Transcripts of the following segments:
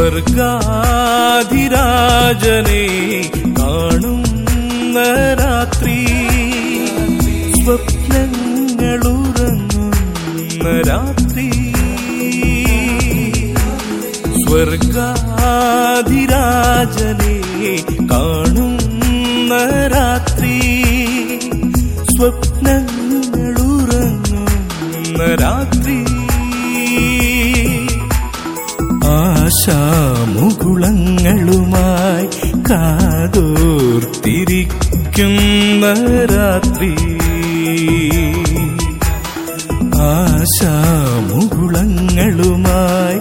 സ്വർഗാധിരാജനെ കാണുന്ന രാത്രി സ്വപ്നങ്ങളുറങ്ങുന്ന രാത്രി സ്വർഗാധിരാജനെ കാണുന്ന രാത്രി സ്വപ്നങ്ങളുറങ്ങുന്ന രാത്രി ആശാമുകുളങ്ങളുമായി കാതോർത്തിരിക്കുന്ന രാത്രി ആശാമുകുളങ്ങളുമായി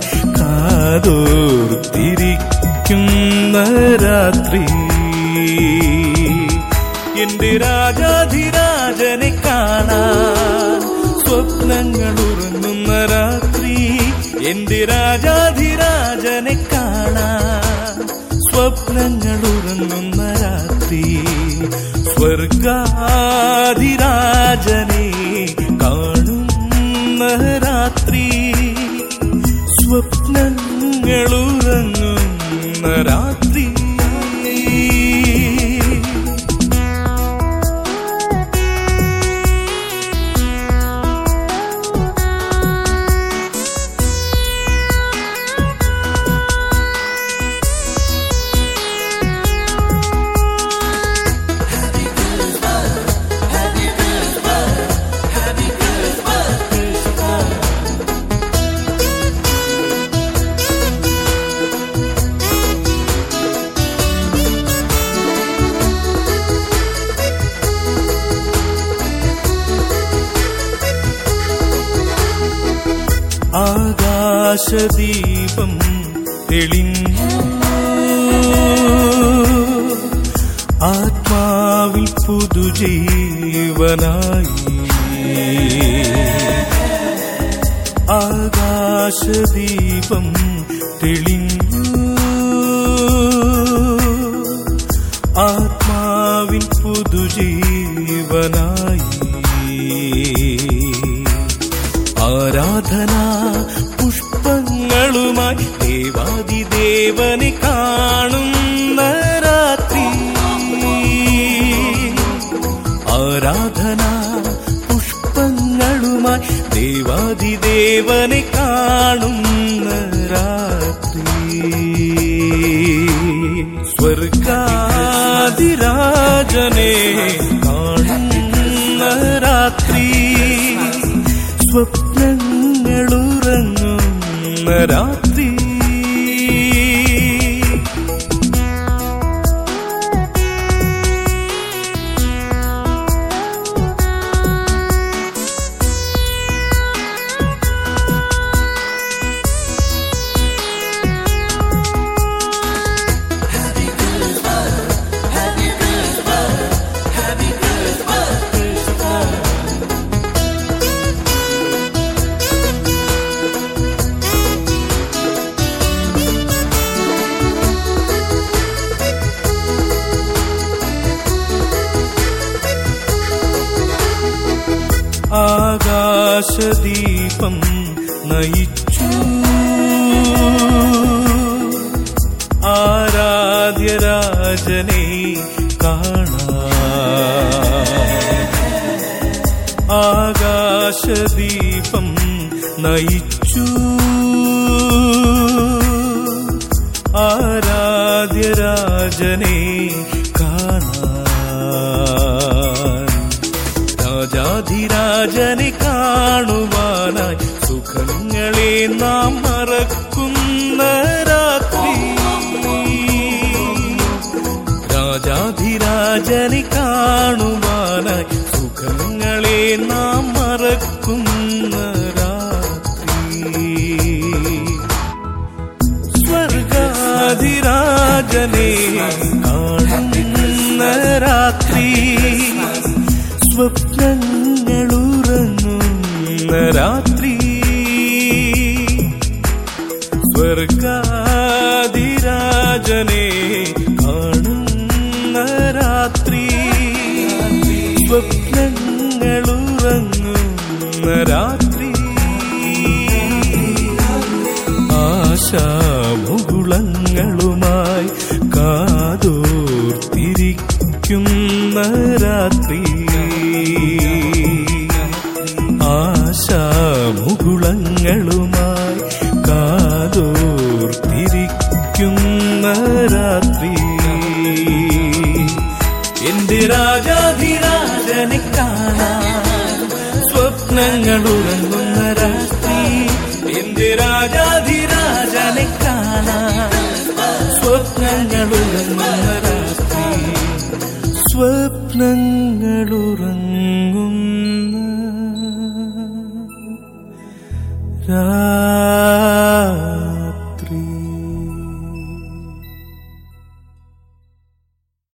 കാതോർത്തിരിക്കുന്ന രാത്രി എന്റെ രാജാധിരാജനെ കാണാൻ സ്വപ്നങ്ങൾ ഉറങ്ങുന്ന രാത്രി എന്റെ രാജാധിരാജനെ കാണാൻ സ്വപ്നങ്ങൾ ഉറങ്ങുന്ന രാത്രി സ്വർഗാധിരാജനെ കാണുന്ന രാത്രി സ്വപ്നങ്ങൾ ഉറങ്ങുന്ന രാത്രി ആകാശദീപം തെളിഞ്ഞു ആത്മാവിൽ പുതുജീവനായി ആകാശദീപം തെളിഞ്ഞു ആത്മാവിൻ പുതുജീവനായി ആരാധന പുഷ്പങ്ങളുമായി ദേവാദിദേവനെ കാണുന്ന രാത്രി ആരാധന പുഷ്പങ്ങളുമായി ദേവാദിദേവനെ കാണുന്ന രാത്രി സ്വർഗാതിരാജനെ കാണുന്ന രാത്രി സ്വപ്നങ്ങളുറങ്ങുന്ന രാത്രി ആകാശദീപം നയിച്ചു ആരാധ്യരാജനെ കാണാൻ ആകാശദീപം നയിച്ചു ആരാധ്യരാജനെ കാണാൻ രാജാധിരാജനെ കാണുവാനായി സുഖങ്ങളെ നാം മറക്കുന്ന രാത്രി രാജാധിരാജനെ കാണുവാനായി സുഖങ്ങളെ നാം മറക്കുന്ന രാത്രി സ്വർഗാധിരാജനെ കാണുന്ന രാത്രി സ്വപ്നങ്ങളുറങ്ങുന്ന രാത്രി സ്വർഗാധിരാജനെ കാണുന്ന രാത്രി സ്വപ്നങ്ങളുറങ്ങുന്ന രാത്രി ആശാമുകുള രാത്രി ആശാമുകുളങ്ങളുമായി കാതോർത്തിരിക്കുന്ന രാത്രി എന്റെ രാജാധിരാജനെ കാണാൻ സ്വപ്നങ്ങൾ ഉറങ്ങുന്ന രാത്രി എന്റെ രാജാധിരാജനെ കാണാൻ സ്വപ്നങ്ങൾ ഉറങ്ങുന്ന രാത്രി സ്വപ്നങ്ങൾ ഉറങ്ങുന്ന രാത്രി